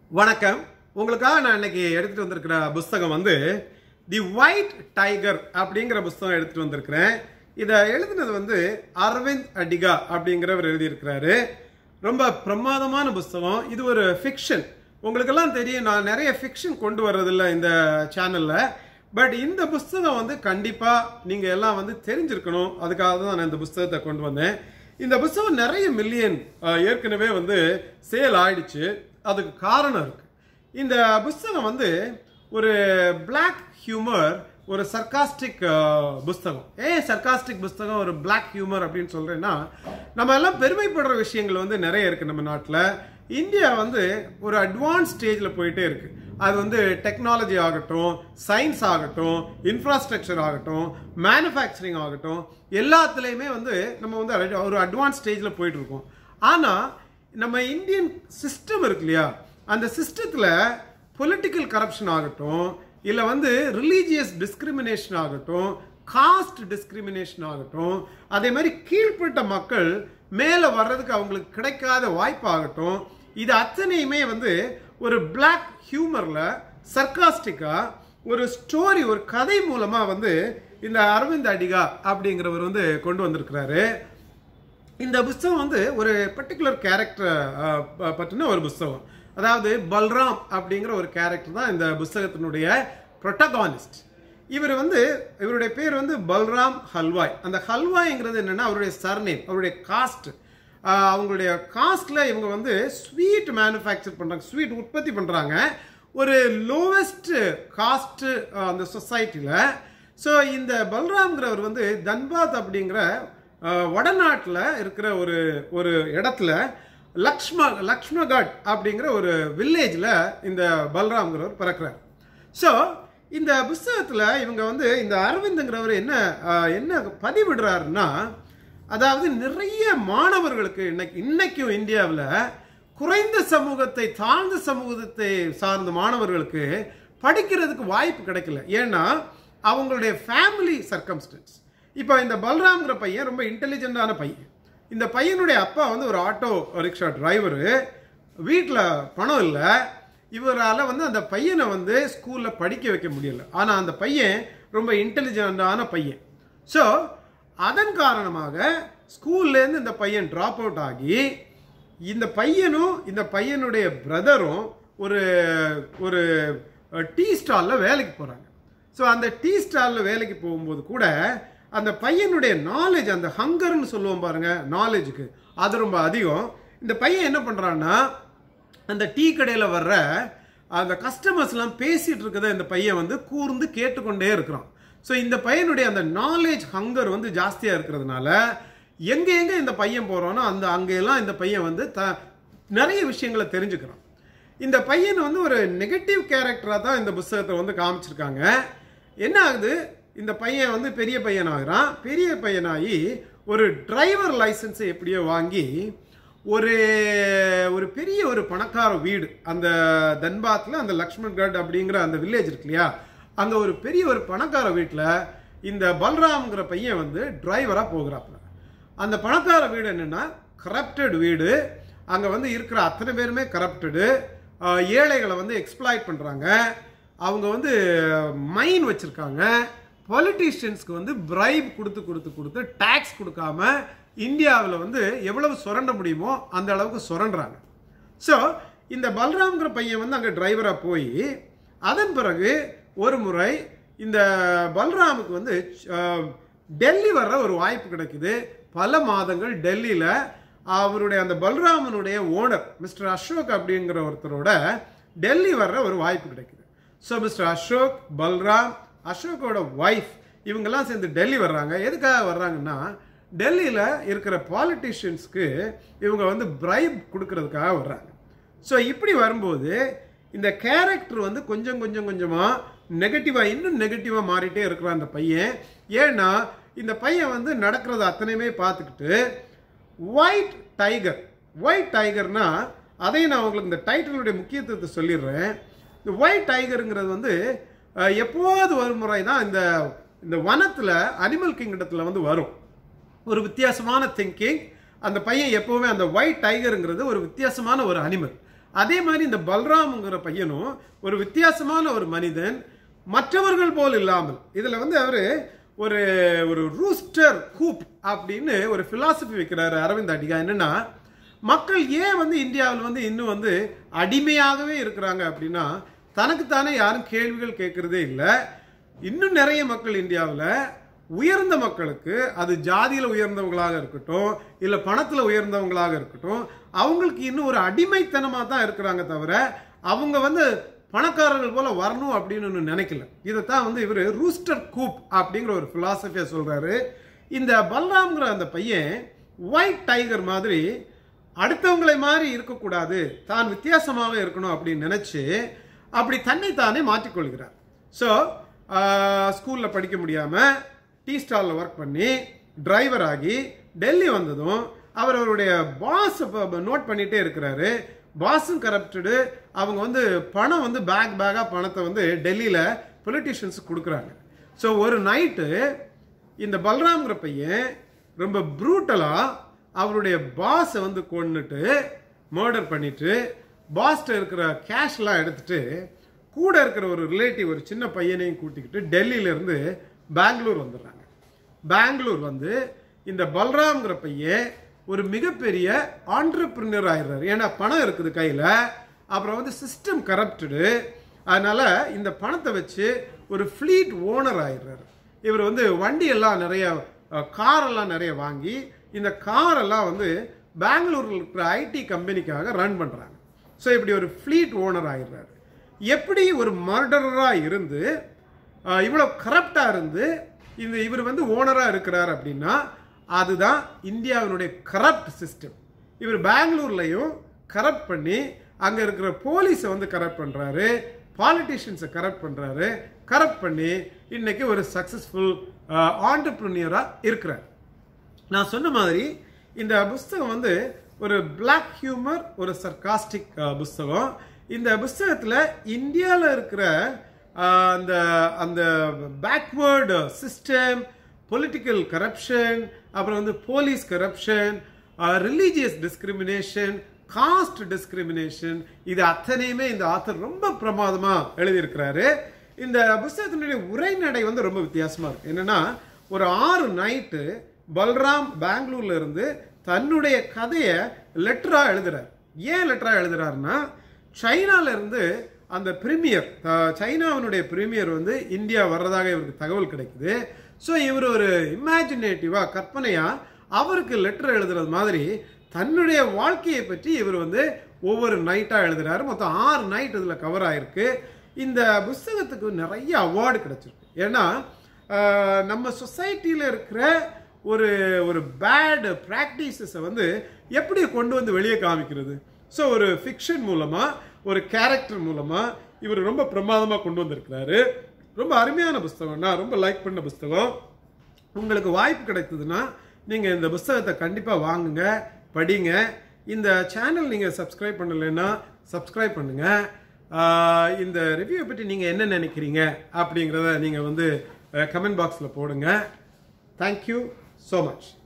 வணக்கம் உங்களுக்காக நான் இன்னைக்கு எடுத்துட்டு வந்திருக்கிற புஸ்தகம் வந்து தி ஒயிட் டைகர் அப்படிங்கிற புஸ்தகம் எடுத்துட்டு வந்திருக்கிறேன் இதை எழுதினது வந்து அரவிந்த் அடிகா அப்படிங்கிறவர் எழுதியிருக்கிறாரு ரொம்ப பிரமாதமான புஸ்தகம் இது ஒரு ஃபிக்ஷன் உங்களுக்கெல்லாம் தெரியும் நான் நிறைய ஃபிக்ஷன் கொண்டு வர்றதில்ல இந்த சேனல்ல பட் இந்த புஸ்தகம் வந்து கண்டிப்பா நீங்க எல்லாம் வந்து தெரிஞ்சிருக்கணும் அதுக்காக தான் நான் இந்த புஸ்தகத்தை கொண்டு வந்தேன் இந்த புஸ்தகம் நிறைய மில்லியன் ஏற்கனவே வந்து சேல் ஆயிடுச்சு அதுக்கு காரணம் இருக்கு இந்த புஸ்தகம் வந்து ஒரு பிளாக் ஹியூமர் ஒரு சர்காஸ்டிக் புஸ்தகம் ஏன் சர்காஸ்டிக் புஸ்தகம் ஒரு பிளாக் ஹியூமர் அப்படின்னு சொல்றேன்னா நம்ம எல்லாம் பெருமைப்படுற விஷயங்கள் வந்து நிறைய இருக்கு நம்ம நாட்டில் இந்தியா வந்து ஒரு அட்வான்ஸ் ஸ்டேஜில் போயிட்டே இருக்கு அது வந்து டெக்னாலஜி ஆகட்டும் சயின்ஸ் ஆகட்டும் இன்ஃப்ராஸ்ட்ரக்சர் ஆகட்டும் மேனுஃபேக்சரிங் ஆகட்டும் எல்லாத்துலேயுமே வந்து நம்ம வந்து அடு- ஒரு அட்வான்ஸ் ஸ்டேஜில் போயிட்டு இருக்கோம் ஆனால் நம்ம இந்தியன் சிஸ்டம் இருக்கு இல்லையா அந்த சிஸ்டத்தில் பொலிட்டிக்கல் கரப்ஷன் ஆகட்டும் இல்லை வந்து ரிலீஜியஸ் டிஸ்கிரிமினேஷன் ஆகட்டும் காஸ்ட் டிஸ்கிரிமினேஷன் ஆகட்டும் அதே மாதிரி கீழ்ப்பட்ட மக்கள் மேலே வர்றதுக்கு அவங்களுக்கு கிடைக்காத வாய்ப்பாகட்டும் இது அத்தனையுமே வந்து ஒரு பிளாக் ஹியூமரில் சர்க்காஸ்டிக்காக ஒரு ஸ்டோரி ஒரு கதை மூலமாக வந்து இந்த அரவிந்த் அடிகா அப்படிங்கிறவர் வந்து கொண்டு வந்திருக்கிறாரு இந்த புஸ்தகம் வந்து ஒரு பர்டிகுலர் கேரக்டர் பற்றின ஒரு புஸ்தகம் அதாவது பல்ராம் அப்படிங்கிற ஒரு கேரக்டர் தான் இந்த புஸ்தகத்தினுடைய ப்ரொட்டகானிஸ்ட் இவர் வந்து இவருடைய பேர் வந்து பல்ராம் ஹல்வாய் அந்த ஹல்வாய்ங்கிறது என்னன்னா அவருடைய சர்நேம் அவருடைய காஸ்ட் அவங்களுடைய காஸ்ட்ல இவங்க வந்து ஸ்வீட் மேனுஃபேக்சர் பண்றாங்க ஸ்வீட் உற்பத்தி பண்றாங்க ஒரு லோவஸ்ட் காஸ்ட் அந்த சொசைட்டியில் ஸோ இந்த பல்ராம்ங்கிறவர் வந்து தன்பாத் அப்படிங்கிற அஹ், வடநாட்டில் இருக்கிற ஒரு ஒரு இடத்துல லக்ஷ்ம லக்ஷ்மகட் அப்படிங்கிற ஒரு வில்லேஜில் இந்த பல்ராம்ங்கிறவர் பிறக்கிறார் ஸோ இந்த புஸ்தகத்தில் இவங்க வந்து இந்த அரவிந்துங்கிறவர் என்ன அஹ், என்ன பதிவிடுறாருன்னா அதாவது நிறைய மாணவர்களுக்கு இன்னைக்கு இன்னைக்கும் இந்தியாவில் குறைந்த சமூகத்தை தாழ்ந்த சமூகத்தை சார்ந்த மாணவர்களுக்கு படிக்கிறதுக்கு வாய்ப்பு கிடைக்கல ஏன்னா அவங்களுடைய ஃபேமிலி சர்க்கம்ஸ்டன்ஸ் இப்போ இந்த பல்ராம்ங்கிற பையன் ரொம்ப இன்டெலிஜென்ட்டான பையன் இந்த பையனுடைய அப்பா வந்து ஒரு ஆட்டோ ரிக்ஷா டிரைவரு வீட்டில் பணம் இல்லை இவரால் வந்து அந்த பையனை வந்து ஸ்கூலில் படிக்க வைக்க முடியல ஆனால் அந்த பையன் ரொம்ப இன்டெலிஜென்ட்டான பையன் ஸோ அதன் காரணமாக ஸ்கூல்லேருந்து இந்த பையன் ட்ராப் அவுட் ஆகி இந்த பையனும் இந்த பையனுடைய பிரதரும் ஒரு ஒரு டீ ஸ்டாலில் வேலைக்கு போகிறாங்க ஸோ அந்த டீ ஸ்டாலில் வேலைக்கு போகும்போது கூட அந்த பையனுடைய நாலேஜ் அந்த ஹங்கர்னு சொல்லுவோம் பாருங்க நாலேஜுக்கு அது ரொம்ப அதிகம் இந்த பையன் என்ன பண்ணுறான்னா அந்த டீ கடையில் வர்ற அந்த கஸ்டமர்ஸ்லாம் பேசிட்டு இருக்கதை இந்த பையன் வந்து கூர்ந்து கேட்டுக்கொண்டே இருக்கிறான் ஸோ இந்த பையனுடைய அந்த நாலேஜ் ஹங்கர் வந்து ஜாஸ்தியாக இருக்கிறதுனால எங்கே எங்கே இந்த பையன் போகிறானோ அந்த அங்கெல்லாம் இந்த பையன் வந்து த நிறைய விஷயங்களை தெரிஞ்சுக்கிறான் இந்த பையன் வந்து ஒரு நெகட்டிவ் கேரக்டராக தான் இந்த புஸ்தகத்தை வந்து காமிச்சிருக்காங்க என்ன ஆகுது இந்த பையன் வந்து பெரிய பையன் ஆகுறான் பெரிய பையனாகி ஒரு டிரைவர் லைசன்ஸை எப்படியோ வாங்கி ஒரு ஒரு பெரிய ஒரு பணக்கார வீடு அந்த தன்பாத்தில் அந்த லக்ஷ்மண்கட் அப்படிங்கிற அந்த வில்லேஜ் இருக்கு இல்லையா அங்கே ஒரு பெரிய ஒரு பணக்கார வீட்டில் இந்த பல்ராம்ங்கிற பையன் வந்து டிரைவராக போகிறாப்புல அந்த பணக்கார வீடு என்னன்னா கரப்டட் வீடு அங்கே வந்து இருக்கிற அத்தனை பேருமே கரப்டடு ஏழைகளை வந்து எக்ஸ்ப்ளாய்ட் பண்ணுறாங்க அவங்க வந்து மைன் வச்சுருக்காங்க பொலிட்டீஷியன்ஸ்க்கு வந்து பிரைப் கொடுத்து கொடுத்து கொடுத்து டேக்ஸ் கொடுக்காம இந்தியாவில் வந்து எவ்வளவு சுரண்ட முடியுமோ அந்த அளவுக்கு சுரண்டுறாங்க ஸோ இந்த பல்ராம்ங்கிற பையன் வந்து அங்கே டிரைவராக போய் அதன் பிறகு ஒரு முறை இந்த பல்ராமுக்கு வந்து அஹ், டெல்லி வர்ற ஒரு வாய்ப்பு கிடைக்குது பல மாதங்கள் டெல்லியில் அவருடைய அந்த பல்ராமனுடைய ஓனர் மிஸ்டர் அசோக் அப்படிங்கிற ஒருத்தரோட டெல்லி வர்ற ஒரு வாய்ப்பு கிடைக்குது ஸோ மிஸ்டர் அசோக் பல்ராம் அசோக்கோட ஒய்ஃப் இவங்கெல்லாம் சேர்ந்து டெல்லி வர்றாங்க எதுக்காக வர்றாங்கன்னா டெல்லியில் இருக்கிற பாலிட்டிஷியன்ஸ்க்கு இவங்க வந்து பிரைப் கொடுக்கறதுக்காக வர்றாங்க ஸோ இப்படி வரும்போது இந்த கேரக்டர் வந்து கொஞ்சம் கொஞ்சம் கொஞ்சமாக நெகட்டிவாக இன்னும் நெகட்டிவாக மாறிட்டே இருக்கிறான் அந்த பையன் ஏன்னா இந்த பையன் வந்து நடக்கிறது அத்தனையுமே பார்த்துக்கிட்டு ஒயிட் டைகர் ஒயிட் டைகர்னா அதையும் நான் உங்களுக்கு இந்த டைட்டிலுடைய முக்கியத்துவத்தை சொல்லிடுறேன் இந்த ஒயிட் டைகருங்கிறது வந்து அஹ், எப்போது ஒரு முறை தான் இந்த இந்த வனத்தில் அனிமல் கிங்டத்தில் வந்து வரும் ஒரு வித்தியாசமான திங்கிங் அந்த பையன் எப்பவுமே அந்த ஒயிட் டைகருங்கிறது ஒரு வித்தியாசமான ஒரு அனிமல் அதே மாதிரி இந்த பல்ராம்ங்கிற பையனும் ஒரு வித்தியாசமான ஒரு மனிதன் மற்றவர்கள் போல் இல்லாமல் இதுல வந்து அவரு ஒரு ஒரு ரூஸ்டர் கூப் அப்படின்னு ஒரு பிலாசபி வைக்கிறாரு அரவிந்த் அடிகா என்னன்னா மக்கள் ஏன் வந்து இந்தியாவில் வந்து இன்னும் வந்து அடிமையாகவே இருக்கிறாங்க அப்படின்னா தனக்குத்தானே யாரும் கேள்விகள் கேட்கறதே இல்லை இன்னும் நிறைய மக்கள் இந்தியாவில் உயர்ந்த மக்களுக்கு அது ஜாதியில் உயர்ந்தவங்களாக இருக்கட்டும் இல்லை பணத்தில் உயர்ந்தவங்களாக இருக்கட்டும் அவங்களுக்கு இன்னும் ஒரு அடிமைத்தனமாக தான் இருக்கிறாங்க தவிர அவங்க வந்து பணக்காரர்கள் போல வரணும் அப்படின்னு ஒண்ணு நினைக்கல இதைத்தான் வந்து இவர் ரூஸ்டர் கூப் அப்படிங்கிற ஒரு பிலாசபியை சொல்றாரு இந்த பல்ராம்ங்கிற அந்த பையன் ஒயிட் டைகர் மாதிரி அடுத்தவங்களை மாதிரி இருக்கக்கூடாது தான் வித்தியாசமாக இருக்கணும் அப்படின்னு நினைச்சு அப்படி தன்னை தானே மாற்றிக்கொள்கிறார் ஸோ ஸ்கூலில் படிக்க முடியாமல் டீ ஸ்டாலில் ஒர்க் பண்ணி டிரைவர் ஆகி டெல்லி வந்ததும் அவர் அவருடைய பாஸ் நோட் பண்ணிட்டே இருக்கிறாரு பாஸும் கரப்டடு அவங்க வந்து பணம் வந்து பேக் பேக்காக பணத்தை வந்து டெல்லியில் பொலிட்டிஷியன்ஸ் கொடுக்குறாங்க ஸோ ஒரு நைட்டு இந்த பல்ராம்ங்கிற பையன் ரொம்ப ப்ரூட்டலாக அவருடைய பாஸை வந்து கொன்னுட்டு மர்டர் பண்ணிட்டு பாஸ்ட இருக்கிற கேஷ்லாம் எடுத்துட்டு கூட இருக்கிற ஒரு ரிலேட்டிவ் ஒரு சின்ன பையனையும் கூட்டிக்கிட்டு டெல்லியில இருந்து பெங்களூர் வந்துடுறாங்க பெங்களூர் வந்து இந்த பல்ராம்ங்கிற பையன் ஒரு மிகப்பெரிய ஆண்டர்பிரினர் ஆயிடுறாரு ஏன்னா பணம் இருக்குது கையில் அப்புறம் வந்து சிஸ்டம் கரப்டடு அதனால இந்த பணத்தை வச்சு ஒரு ஃப்ளீட் ஓனர் ஆயிடுறாரு இவர் வந்து வண்டி எல்லாம் நிறைய கார் எல்லாம் நிறைய வாங்கி இந்த கார் எல்லாம் வந்து பெங்களூரில் இருக்கிற ஐடி கம்பெனிக்காக ரன் பண்ணுறாங்க ஸோ இப்படி ஒரு ஃப்ளீட் ஓனர் ஆயிடுறாரு எப்படி ஒரு மர்டரராக இருந்து அஹ், இவ்வளவு கரப்டாக இருந்து இந்த இவர் வந்து ஓனராக இருக்கிறார் அப்படின்னா அதுதான் இந்தியாவினுடைய கரப்ட் சிஸ்டம் இவர் பெங்களூர்லையும் கரப்ட் பண்ணி அங்கே இருக்கிற போலீஸை வந்து கரப்ட் பண்ணுறாரு பாலிட்டிஷியன்ஸை கரப்ட் பண்ணுறாரு கரப்ட் பண்ணி இன்னைக்கு ஒரு சக்ஸஸ்ஃபுல் ஆண்டர்பிரினியராக இருக்கிறார் நான் சொன்ன மாதிரி இந்த புஸ்தகம் வந்து ஒரு பிளாக் ஹியூமர் ஒரு சர்காஸ்டிக் புஸ்தகம் இந்த புஸ்தகத்தில் இந்தியாவில் இருக்கிற அஹ், அந்த அந்த பேக்வேர்டு சிஸ்டம் பொலிட்டிக்கல் கரப்ஷன் அப்புறம் வந்து police corruption religious discrimination caste discrimination இது அத்தனையுமே இந்த ஆத்தர் ரொம்ப பிரமாதமா எழுதியிருக்கிறாரு இந்த புஸ்தகத்தினுடைய உரைநடை வந்து ரொம்ப வித்தியாசமா இருக்கு என்னன்னா ஒரு ஆறு நைட்டு பல்ராம் பெங்களூர்ல இருந்து தன்னுடைய கதையை லெட்டரா எழுதுறார் ஏன் லெட்டரா எழுதுறாருன்னா சைனால இருந்து அந்த பிரீமியர் சைனாவினுடைய பிரீமியர் வந்து இந்தியா வர்றதாக இவருக்கு தகவல் கிடைக்குது ஸோ இவர் ஒரு இமேஜினேட்டிவா கற்பனையா அவருக்கு லெட்டர் எழுதுறது மாதிரி தன்னுடைய வாழ்க்கையை பற்றி இவர் வந்து ஒவ்வொரு நைட்டா எழுதுறாரு மொத்தம் ஆறு நைட் இதுல கவர் ஆயிருக்கு இந்த புஸ்தகத்துக்கு நிறைய அவார்டு கிடைச்சிருக்கு ஏன்னா ஆஹ், நம்ம சொசைட்டியில் இருக்கிற ஒரு ஒரு பேட் ப்ராக்டிசஸை வந்து எப்படி கொண்டு வந்து வெளியே காமிக்கிறது ஸோ ஒரு ஃபிக்ஷன் மூலமா ஒரு கேரக்டர் மூலமா இவர் ரொம்ப பிரமாதமா கொண்டு வந்திருக்கிறாரு ரொம்ப அருமையான புஸ்தகம் நான் ரொம்ப லைக் பண்ண புஸ்தகம் உங்களுக்கு வாய்ப்பு கிடைத்ததுன்னா நீங்கள் இந்த புஸ்தகத்தை கண்டிப்பாக வாங்குங்க படிங்க இந்த சேனல் நீங்கள் சப்ஸ்கிரைப் பண்ணலைன்னா சப்ஸ்கிரைப் பண்ணுங்க ஆஹ் இந்த ரிவ்யூவை பற்றி நீங்கள் என்ன நினைக்கிறீங்க அப்படிங்கிறத நீங்கள் வந்து கமெண்ட் பாக்ஸில் போடுங்க தேங்க்யூ ஸோ மச்